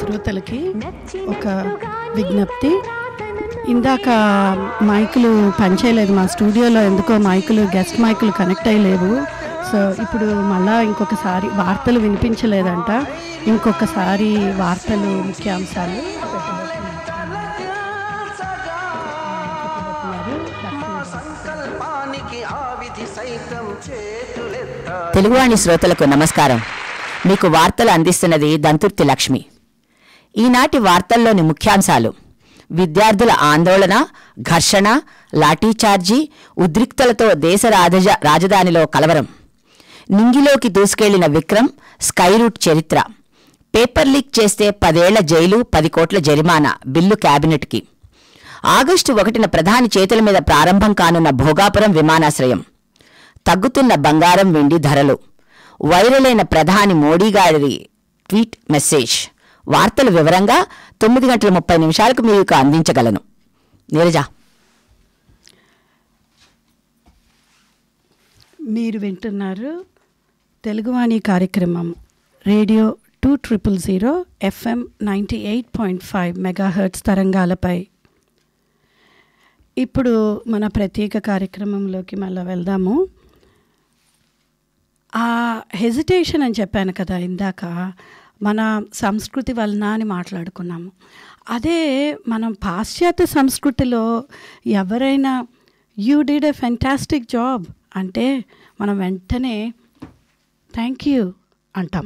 శ్రోతలకి ఒక విజ్ఞప్తి ఇందాక మైకులు పనిచేయలేదు మా స్టూడియోలో ఎందుకో మైకులు గెస్ట్ మైకులు కనెక్ట్ అయ్యలేవు సో ఇప్పుడు మళ్ళా ఇంకొకసారి వార్తలు వినిపించలేదంట ఇంకొకసారి వార్తలు ముఖ్యాంశాలు సంకల్పానికి ఆ విధి సైతం చేతులెత్త తెలుగువాణి శ్రోతలకు నమస్కారం మీకు వార్తలు అందిస్తున్నది దంతుర్తి లక్ష్మి ఈనాటి వార్తల్లోని ముఖ్యాంశాలు విద్యార్థుల ఆందోళన ఘర్షణ లాఠీచార్జీ ఉద్రిక్తలతో దేశ రాజజ రాజధానిలో కలవరం నింగిలోకి దూసుకెళ్లిన విక్రమ్ స్కైరూట్ చరిత్ర పేపర్ లీక్ చేస్తే పదేళ్ల జైలు పది కోట్ల జరిమానా బిల్లు కేబినెట్కి ఆగస్టు ఒకటిన ప్రధాని చేతుల మీద ప్రారంభం కానున్న భోగాపురం విమానాశ్రయం తగ్గుతున్న బంగారం వెండి ధరలు వైరల్ అయిన ప్రధాని మోడీ గారి ట్వీట్ మెసేజ్ వార్తలు వివరంగా తొమ్మిది గంటల ముప్పై నిమిషాలకు మీకు అందించగలను నీరజ మీరు వింటున్నారు తెలుగువాణి కార్యక్రమం radio two triple zero FM ninety eight point five megahertz తరంగాలపై ఇప్పుడు మన ప్రత్యేక కార్యక్రమంలోకి మళ్ళీ వెళ్దాము ఆ హెజిటేషన్ అని చెప్పాను కదా ఇందాక మన సంస్కృతి వలన అని మాట్లాడుకున్నాము అదే మనం పాశ్చాత్య సంస్కృతిలో ఎవరైనా you did a fantastic job అంటే మనం వెంటనే థ్యాంక్ యూ అంటాం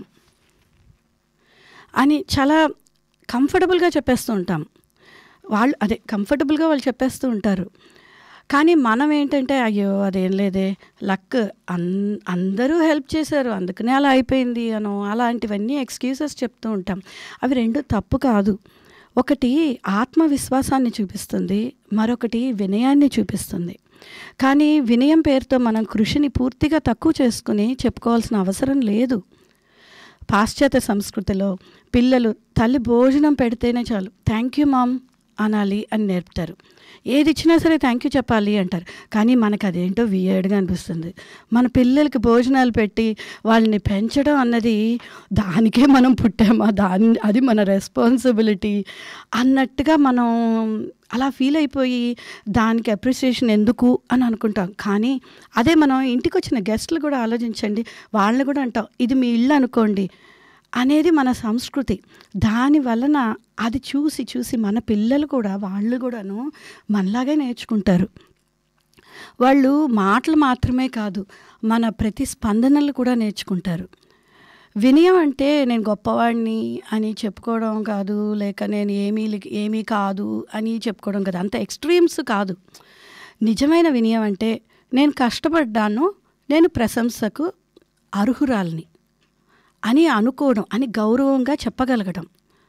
అని చాలా కంఫర్టబుల్గా చెప్పేస్తూ ఉంటాం వాళ్ళు అదే కంఫర్టబుల్గా వాళ్ళు చెప్పేస్తూ ఉంటారు కానీ మనం ఏంటంటే అయ్యో అదేం లేదే లక్ అన్ అందరూ హెల్ప్ చేశారు అందుకనే అలా అయిపోయింది అనో అలాంటివన్నీ ఎక్స్క్యూజెస్ చెప్తూ ఉంటాం అవి రెండు తప్పు కాదు ఒకటి ఆత్మవిశ్వాసాన్ని చూపిస్తుంది మరొకటి వినయాన్ని చూపిస్తుంది కానీ వినయం పేరుతో మనం కృషిని పూర్తిగా తక్కువ చేసుకుని చెప్పుకోవాల్సిన అవసరం లేదు పాశ్చాత్య సంస్కృతిలో పిల్లలు తల్లి భోజనం పెడితేనే చాలు థ్యాంక్ యూ మామ్ అనాలి అని నేర్పుతారు ఏది ఇచ్చినా సరే థ్యాంక్ యూ చెప్పాలి అంటారు కానీ మనకు అదేంటో వియర్డ్గా అనిపిస్తుంది మన పిల్లలకి భోజనాలు పెట్టి వాళ్ళని పెంచడం అన్నది దానికే మనం పుట్టామా దాని అది మన రెస్పాన్సిబిలిటీ అన్నట్టుగా మనం అలా ఫీల్ అయిపోయి దానికి అప్రిసియేషన్ ఎందుకు అని అనుకుంటాం కానీ అదే మనం ఇంటికి వచ్చిన గెస్ట్లు కూడా ఆలోచించండి వాళ్ళని కూడా అంటాం ఇది మీ ఇల్లు అనుకోండి అనేది మన సంస్కృతి దాని వలన అది చూసి చూసి మన పిల్లలు కూడా వాళ్ళు కూడాను మనలాగే నేర్చుకుంటారు వాళ్ళు మాటలు మాత్రమే కాదు మన ప్రతి స్పందనలు కూడా నేర్చుకుంటారు వినయం అంటే నేను గొప్పవాడిని అని చెప్పుకోవడం కాదు లేక నేను ఏమీ లి- ఏమీ కాదు అని చెప్పుకోవడం కాదు అంత ఎక్స్ట్రీమ్స్ కాదు నిజమైన వినయం అంటే నేను కష్టపడ్డాను నేను ప్రశంసకు అర్హురాల్ని అని అనుకోవడం అని గౌరవంగా చెప్పగలగడం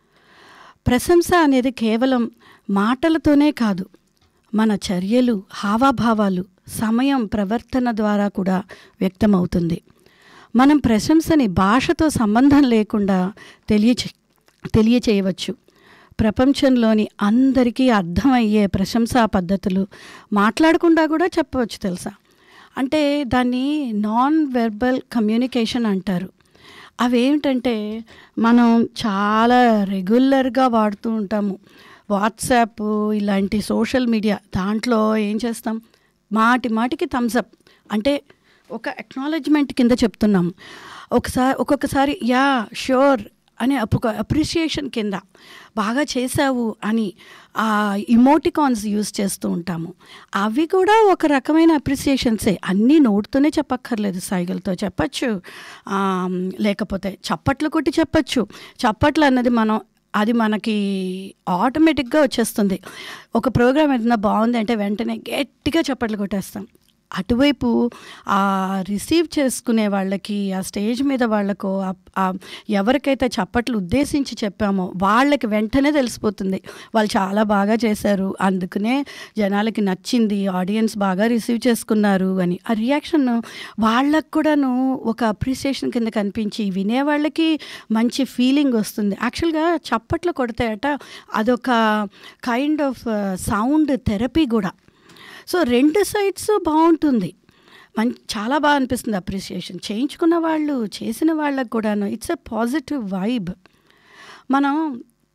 ప్రశంస అనేది కేవలం మాటలతోనే కాదు మన చర్యలు హావాభావాలు సమయం ప్రవర్తన ద్వారా కూడా వ్యక్తమవుతుంది మనం ప్రశంసని భాషతో సంబంధం లేకుండా తెలియచే తెలియచేయవచ్చు ప్రపంచంలోని అందరికీ అర్థమయ్యే ప్రశంసా పద్ధతులు మాట్లాడకుండా కూడా చెప్పవచ్చు తెలుసా అంటే దాన్ని నాన్ వెర్బల్ కమ్యూనికేషన్ అంటారు అవేమిటంటే మనం చాలా రెగ్యులర్గా వాడుతూ ఉంటాము వాట్సాప్ ఇలాంటి సోషల్ మీడియా దాంట్లో ఏం చేస్తాం మాటి మాటికి థమ్స్అప్ అంటే ఒక అక్నాలెడ్జ్మెంట్ కింద చెప్తున్నాం ఒకసారి ఒక్కొక్కసారి యా షూర్ అనే ఒక అప్రిషియేషన్ కింద బాగా చేసావు అని ఆ ఇమోటికాన్స్ యూస్ చేస్తూ ఉంటాము అవి కూడా ఒక రకమైన అప్రిసియేషన్సే అన్నీ నోటితోనే చెప్పక్కర్లేదు సైగలతో చెప్పచ్చు ఆ, లేకపోతే చప్పట్లు కొట్టి చెప్పచ్చు చప్పట్లు అన్నది మనం అది మనకి ఆటోమేటిక్గా వచ్చేస్తుంది ఒక ప్రోగ్రామ్ ఏదైనా బాగుంది అంటే వెంటనే గట్టిగా చప్పట్లు కొట్టేస్తాం అటువైపు ఆ రిసీవ్ చేసుకునే వాళ్ళకి ఆ స్టేజ్ మీద వాళ్ళకు ఆ- ఆ ఎవరికైతే చప్పట్లు ఉద్దేశించి చెప్పామో వాళ్ళకి వెంటనే తెలిసిపోతుంది వాళ్ళు చాలా బాగా చేశారు అందుకనే జనాలకి నచ్చింది ఆడియన్స్ బాగా రిసీవ్ చేసుకున్నారు అని ఆ రియాక్షన్ వాళ్ళకు కూడాను ఒక అప్రిసియేషన్ కింద కనిపించి వినే వాళ్ళకి మంచి ఫీలింగ్ వస్తుంది యాక్చువల్గా చప్పట్లు కొడతాయట అదొక కైండ్ ఆఫ్ సౌండ్ థెరపీ కూడా సో రెండు సైడ్స్ బాగుంటుంది మం చాలా బాగా అనిపిస్తుంది అప్రిసియేషన్ చేయించుకున్న వాళ్ళు చేసిన వాళ్ళకు కూడాను ఇట్స్ ఎ పాజిటివ్ వైబ్ మనం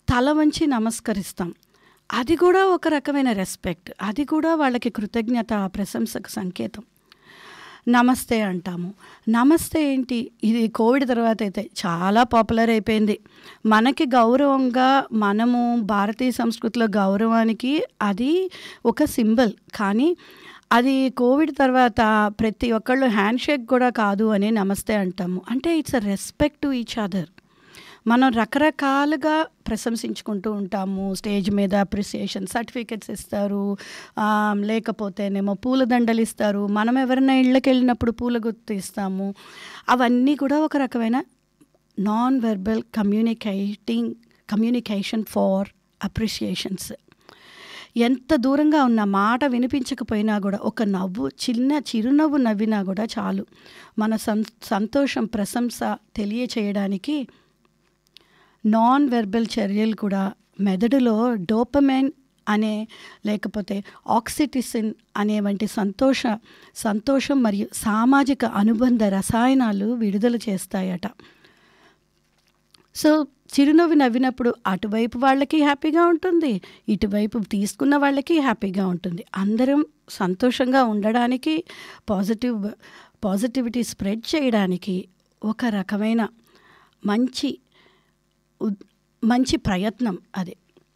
తల వంచి నమస్కరిస్తాం అది కూడా ఒక రకమైన రెస్పెక్ట్ అది కూడా వాళ్ళకి కృతజ్ఞత ప్రశంసకు సంకేతం నమస్తే అంటాము నమస్తే ఏంటి ఇది కోవిడ్ తర్వాత అయితే చాలా పాపులర్ అయిపోయింది మనకి గౌరవంగా మనము భారతీయ సంస్కృతిలో గౌరవానికి అది ఒక సింబల్ కానీ అది కోవిడ్ తర్వాత ప్రతి ఒక్కళ్ళు హ్యాండ్ షేక్ కూడా కాదు అని నమస్తే అంటాము అంటే it's uh respect to each other మనం రకరకాలుగా ప్రశంసించుకుంటూ ఉంటాము స్టేజ్ మీద అప్రిసియేషన్ సర్టిఫికెట్స్ ఇస్తారు ఆ, లేకపోతేనేమో పూలదండలు ఇస్తారు మనం ఎవరైనా ఇళ్ళకి వెళ్ళినప్పుడు పూల గుర్తు ఇస్తాము అవన్నీ కూడా ఒక రకమైన non verbal communicating communication for appreciations ఎంత దూరంగా ఉన్న మాట వినిపించకపోయినా కూడా ఒక నవ్వు చిన్న చిరునవ్వు నవ్వినా కూడా చాలు మన సం సంతోషం ప్రశంస తెలియచేయడానికి నాన్ వెర్బల్ చర్యలు కూడా మెదడులో డోపమైన్ అనే లేకపోతే ఆక్సిటిసిన్ అనే వంటి సంతోష సంతోషం మరియు సామాజిక అనుబంధ రసాయనాలు విడుదల చేస్తాయట సో చిరునవ్వు నవ్వినప్పుడు అటువైపు వాళ్ళకి హ్యాపీగా ఉంటుంది ఇటువైపు తీసుకున్న వాళ్ళకి హ్యాపీగా ఉంటుంది అందరం సంతోషంగా ఉండడానికి పాజిటివ్ పాజిటివిటీ స్ప్రెడ్ చేయడానికి ఒక రకమైన మంచి ఉద్- మంచి ప్రయత్నం అది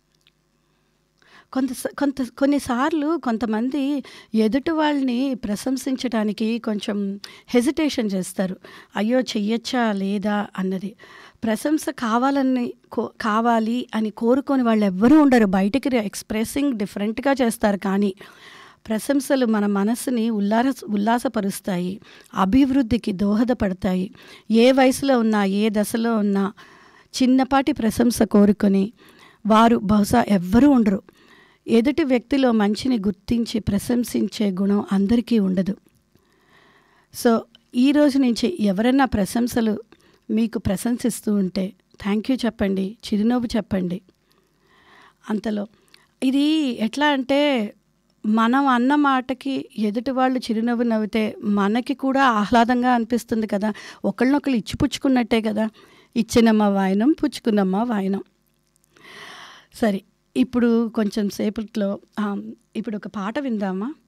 కొంత కొంత కొన్నిసార్లు కొంతమంది ఎదుటి వాళ్ళని ప్రశంసించడానికి కొంచెం హెజిటేషన్ చేస్తారు అయ్యో చెయ్యొచ్చా లేదా అన్నది ప్రశంస కావాలని కో కావాలి అని కోరుకొని వాళ్ళు ఎవ్వరూ ఉండరు బయటికి ఎక్స్ప్రెసింగ్ డిఫరెంట్గా చేస్తారు కానీ ప్రశంసలు మన మనసుని ఉల్లాస ఉల్లాసపరుస్తాయి అభివృద్ధికి దోహదపడతాయి ఏ వయసులో ఉన్నా ఏ దశలో ఉన్నా చిన్నపాటి ప్రశంస కోరుకొని వారు బహుశా ఎవ్వరూ ఉండరు ఎదుటి వ్యక్తిలో మంచిని గుర్తించి ప్రశంసించే గుణం అందరికీ ఉండదు సో ఈ రోజు నుంచి ఎవరైనా ప్రశంసలు మీకు ప్రశంసిస్తూ ఉంటే థ్యాంక్ యూ చెప్పండి చిరునవ్వు చెప్పండి అంతలో ఇది ఎట్లా అంటే మనం అన్న మాటకి ఎదుటి వాళ్ళు చిరునవ్వు నవ్వితే మనకి కూడా ఆహ్లాదంగా అనిపిస్తుంది కదా ఒకళ్ళనొకళ్ళు ఇచ్చిపుచ్చుకున్నట్టే కదా ఇచ్చినమ్మ వాయనం పుచ్చుకున్నమ్మ వాయనం సరే ఇప్పుడు కొంచెం సేపట్లో ఆ, ఇప్పుడు ఒక పాట విందామా